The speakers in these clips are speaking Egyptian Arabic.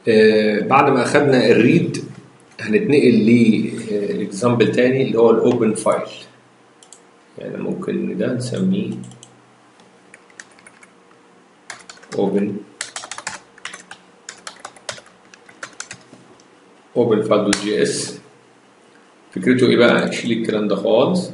آه بعد ما اخدنا الريد هنتنقل لاكزامبل تاني اللي هو الاوبن فايل يعني ممكن ده نسميه اوبن اوبن فايل دوت جي اس فكرته ايه بقى شيل الكلام ده خالص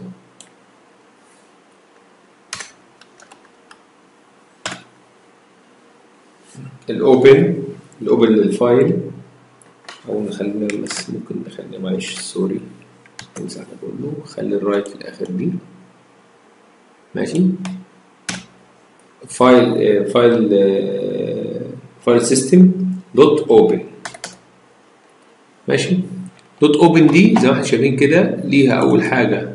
الاوبن الاوبن للفايل او نخلينا بس ممكن نخلي معلش سوري امسح ده كله خلي الرايت في الاخر دي ماشي فايل فايل فايل سيستم دوت اوبن ماشي دوت اوبن دي زي ما احنا شايفين كده ليها اول حاجه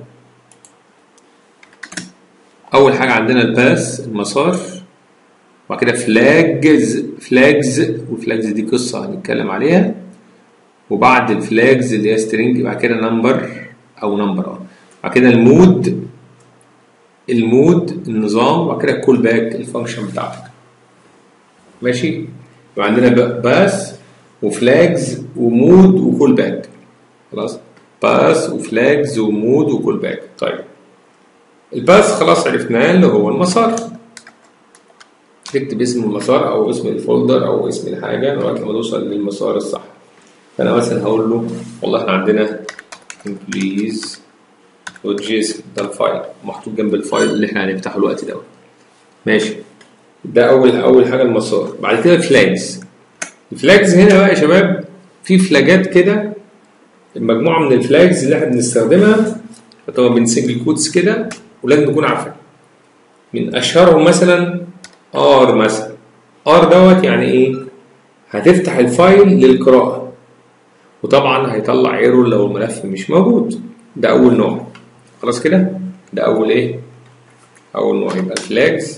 اول حاجه عندنا الباس المسار وبعد كده فلاجز فلاجز والفلاجز دي قصه هنتكلم عليها وبعد الفلاجز اللي هي سترينج بعد كده نمبر او نمبر اه بعد كده المود المود النظام وبعد كده الكول باك الفانكشن بتاعتك ماشي يبقى عندنا باس وفلاجز ومود وكول باك خلاص باس وفلاجز ومود وكول باك طيب الباس خلاص عرفناه اللي هو المسار تكتب اسم المسار او اسم الفولدر او اسم الحاجه لغايه لما توصل للمسار الصح فانا مثلا هقول له والله احنا عندنا employees جيس ده الفايل محطوط جنب الفايل اللي احنا هنفتحه الوقت دوت ماشي ده اول اول حاجه المسار بعد كده الفلاجز الفلاجز هنا بقى يا شباب في فلاجات كده مجموعه من الفلاجز اللي احنا بنستخدمها طبعا من سنجل كودز كده ولازم نكون عارفين من اشهرهم مثلا ار مثلا ار دوت يعني ايه هتفتح الفايل للقراءه وطبعا هيطلع ايرور لو الملف مش موجود ده اول نوع خلاص كده ده اول ايه اول نوع يبقى الفلاجز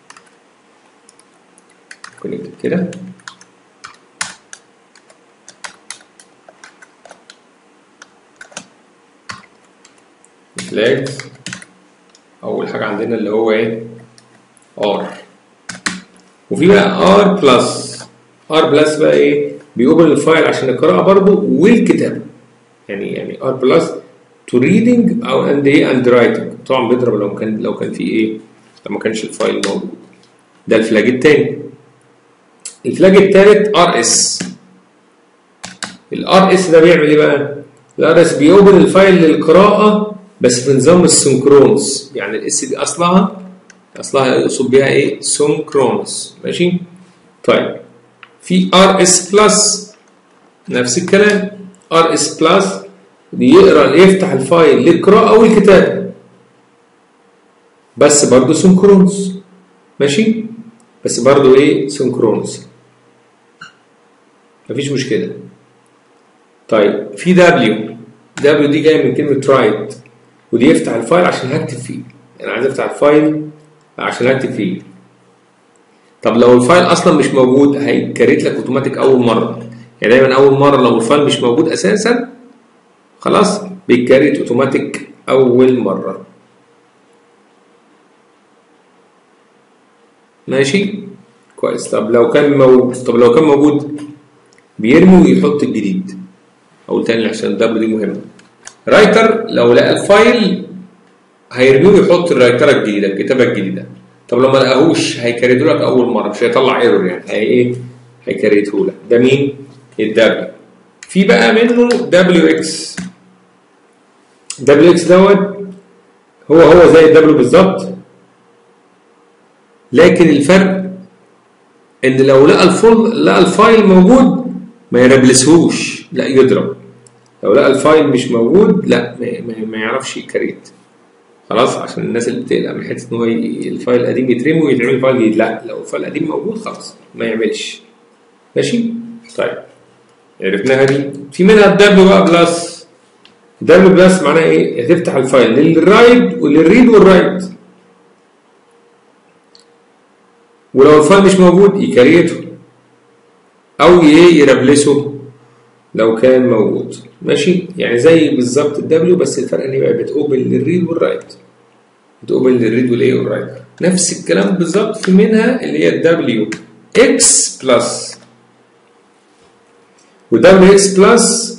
ممكن نكتب كده الفلاجز اول حاجه عندنا اللي هو ايه ار وفي بقى ار بلس ار بلس بقى ايه بيوبن الفايل عشان القراءه برضه والكتابه يعني يعني ار بلس تو ريدنج او اند ايه اند رايتنج طبعا بيضرب لو كان لو كان في ايه لو ما كانش الفايل موجود ده الفلاج التاني الفلاج التالت ار اس الار اس ده بيعمل ايه بقى الار اس بيوبن الفايل للقراءه بس في نظام السنكرونز يعني الاس دي اصلها اصلها يقصد بيها ايه سنكرونز ماشي طيب في ار اس بلس نفس الكلام ار اس بلس بيقرا يفتح الفايل للقراءه والكتابه بس برضه سنكرونز ماشي بس برضه ايه سنكرونز مفيش مشكله طيب في دبليو دبليو دي جايه من كلمه رايت ودي يفتح الفايل عشان هكتب فيه انا عايز افتح الفايل عشان هكتب فيه طب لو الفايل اصلا مش موجود هيكريت لك اوتوماتيك اول مره يعني دايما اول مره لو الفايل مش موجود اساسا خلاص بيكريت اوتوماتيك اول مره ماشي كويس طب لو كان موجود طب لو كان موجود بيرمي ويحط الجديد اقول تاني عشان الدبل دي مهمه رايتر لو لقى الفايل هيرميه ويحط الرايتره الجديده الكتابه الجديده طب لو ما لقاهوش هيكريته لك اول مره مش هيطلع ايرور يعني هي ايه هيكريته لك ده مين الدبليو في بقى منه دبليو اكس دبليو اكس دوت هو هو زي الدبليو بالظبط لكن الفرق ان لو لقى الفول لقى الفايل موجود ما يربلسهوش لا يضرب لو لقى الفايل مش موجود لا ما, ما, ما يعرفش يكريت خلاص عشان الناس اللي بتقلق من حته ان هو الفايل القديم يترمي ويتعمل فايل جديد لا لو الفايل القديم موجود خلاص ما يعملش ماشي طيب عرفناها دي في منها الدبليو بقى بلس الدبليو بلس معناها ايه هتفتح الفايل للرايت وللريد والرايت ولو الفايل مش موجود يكريته او ايه يربلسه لو كان موجود ماشي يعني زي بالظبط الدبليو بس الفرق ان هي بتوبن للريد والرايت بتوبن للريد والايه والرايت نفس الكلام بالظبط في منها اللي هي الدبليو اكس بلس ودبليو اكس بلس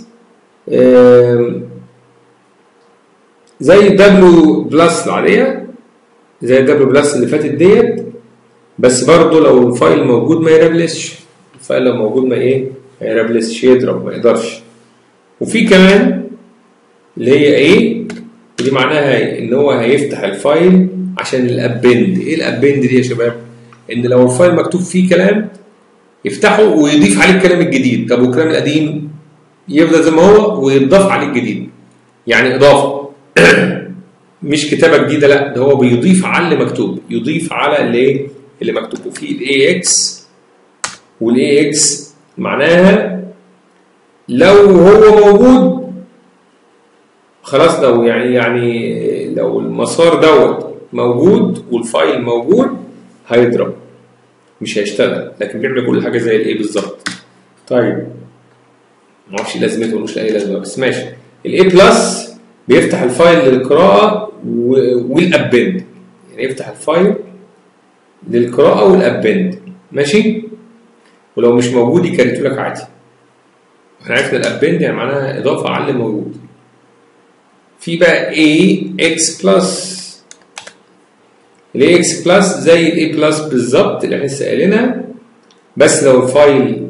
زي الدبليو بلس العاديه زي الدبليو بلس اللي فاتت ديت بس برضه لو الفايل موجود ما يرابلسش الفايل لو موجود ما ايه ما يرابلسش يضرب ما يقدرش وفي كمان اللي هي ايه ودي معناها ان هو هيفتح الفايل عشان الابند ايه الابند دي يا شباب ان لو الفايل مكتوب فيه كلام يفتحه ويضيف عليه الكلام الجديد طب والكلام القديم يفضل زي ما هو ويضاف عليه الجديد يعني اضافه مش كتابه جديده لا ده هو بيضيف على اللي مكتوب يضيف على اللي ايه اللي مكتوب وفي الاي اكس والاي اكس معناها لو هو موجود خلاص لو يعني يعني لو المسار دوت موجود والفايل موجود هيضرب مش هيشتغل لكن بيعمل كل حاجه زي الايه بالظبط طيب ما اعرفش لازمته مش لاقي لازمه بس ماشي الاي بلس بيفتح الفايل للقراءه والابند يعني يفتح الفايل للقراءه والابند ماشي ولو مش موجود يكريته لك عادي احنا عرفنا الابند يعني معناها اضافه على اللي موجود في بقى A X بلس ال X بلس زي ال A بلس بالظبط اللي احنا لسه قايلينها بس لو الفايل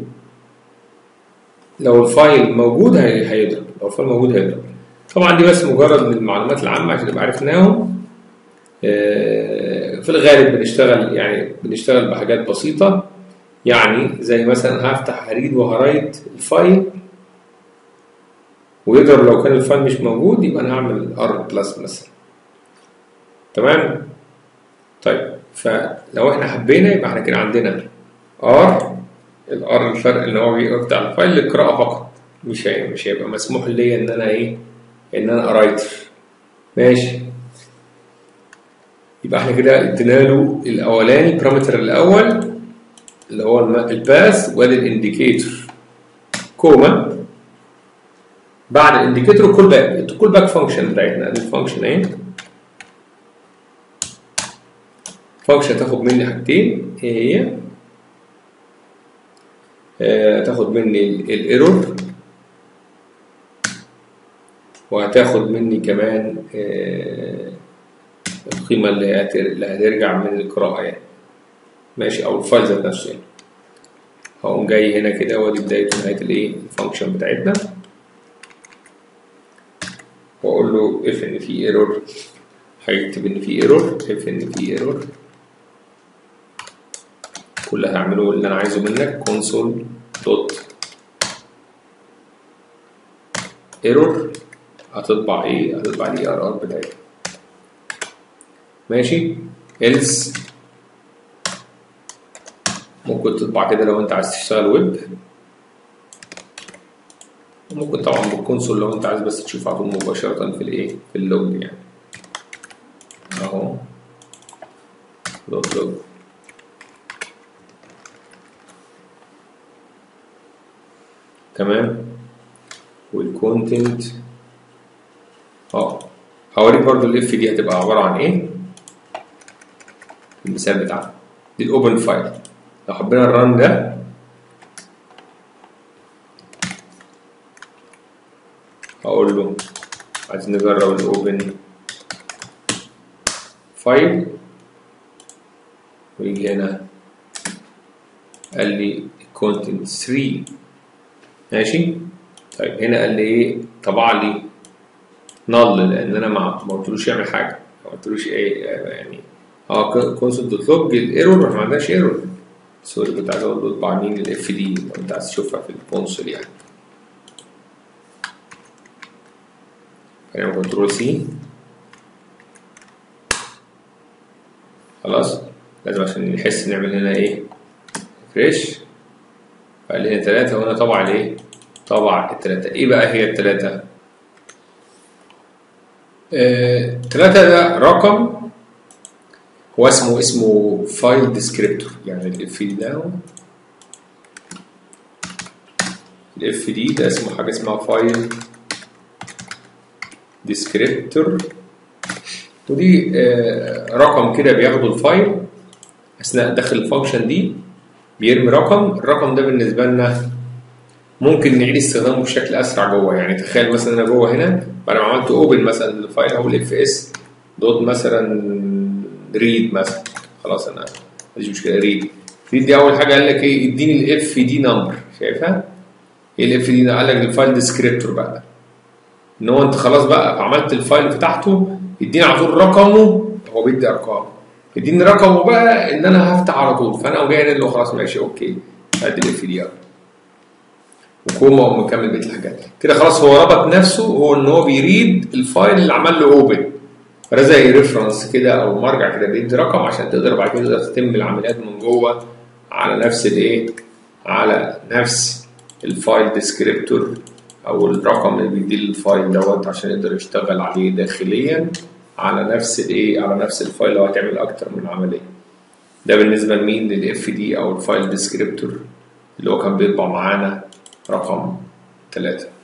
لو الفايل موجود هيضرب لو الفايل موجود هيضرب طبعا دي بس مجرد من المعلومات العامة عشان نبقى عرفناهم في الغالب بنشتغل يعني بنشتغل بحاجات بسيطة يعني زي مثلا هفتح هريد وهرايت الفايل ويقدر لو كان الفايل مش موجود يبقى انا هعمل ار بلس مثلا تمام طيب فلو احنا حبينا يبقى احنا كده عندنا ار الار الفرق ان هو بيفتح الفايل للقراءه فقط مش هي مش هيبقى مسموح ليا ان انا ايه ان انا ارايتر ماشي يبقى احنا كده ادينا له الاولاني بارامتر الاول اللي هو الباث وادي الانديكيتور كوما بعد الانديكيتور كول باك الكول باك فانكشن بتاعتنا ادي الفانكشن اهي فانكشن تاخد مني حاجتين ايه هي آه تاخد مني الايرور وهتاخد مني كمان آه القيمة اللي, هتر... اللي هترجع من القراءة يعني ماشي أو الفايل ذات نفسه يعني هقوم جاي هنا كده وادي بداية ونهاية الايه الفانكشن بتاعتنا واقول له اف ان في ايرور هيكتب ان في ايرور اف ان في ايرور كل اللي هعمله اللي انا عايزه منك console دوت ايرور هتطبع ايه هتطبع الاي ار ار بتاعتها ماشي else ممكن تطبع كده لو انت عايز تشتغل ويب ممكن طبعا بالكونسول لو انت عايز بس تشوف على طول مباشرة في الايه في اللوج يعني اهو لوج لوج تمام والكونتنت اه هوريك برضو الاف دي هتبقى عبارة عن ايه المثال بتاعنا دي الاوبن فايل لو حبينا الران ده هقول له عايز نجرب الاوبن فايل ويجي هنا قال لي content 3 ماشي طيب هنا قال لي ايه طبع لي نل لان انا ما قلتلوش يعمل حاجه ما قلتلوش ايه يعني اه كونسول دوت لوج الايرور ما عندناش ايرور سوري كنت عايز اقول له اطبع مين الاف دي لو انت عايز تشوفها في الكونسول يعني هنعمل كنترول سي خلاص لازم عشان نحس نعمل هنا ايه فريش فقال لي هنا تلاتة وهنا طبع الايه طبع التلاتة ايه بقى هي التلاتة آه، تلاتة ده رقم هو اسمه اسمه فايل ديسكريبتور يعني الاف دي ده الاف دي ده اسمه حاجة اسمها فايل ديسكريبتور ودي آه رقم كده بياخده الفايل اثناء داخل الفانكشن دي بيرمي رقم الرقم ده بالنسبه لنا ممكن نعيد استخدامه بشكل اسرع جوه يعني تخيل مثلا انا جوه هنا بعد ما عملت اوبن مثلا للفايل هقول اف اس دوت مثلا ريد مثلا خلاص انا مفيش مشكله ريد ريد دي اول حاجه قال لك ايه اديني الاف دي نمبر شايفها؟ ايه الاف دي قال لك الفايل ديسكريبتور بقى ان هو انت خلاص بقى عملت الفايل فتحته يديني على طول رقمه هو بيدي ارقام يديني رقمه بقى ان انا هفتح على طول فانا قوم جاي اللي هو خلاص ماشي اوكي ادي الاف دي وكوما ومكمل بقيه الحاجات كده خلاص هو ربط نفسه هو ان هو بيريد الفايل اللي عمل له اوبن فده زي ريفرنس كده او مرجع كده بيدي رقم عشان تقدر بعد كده تقدر تتم العمليات من جوه على نفس الايه على نفس الفايل ديسكريبتور او الرقم اللي بيديه الفايل دوت عشان يقدر يشتغل عليه داخليا على نفس الايه على نفس الفايل لو هتعمل اكتر من عمليه ده بالنسبه لمين للاف دي او الفايل ديسكريبتور اللي هو كان بيطبع معانا رقم ثلاثة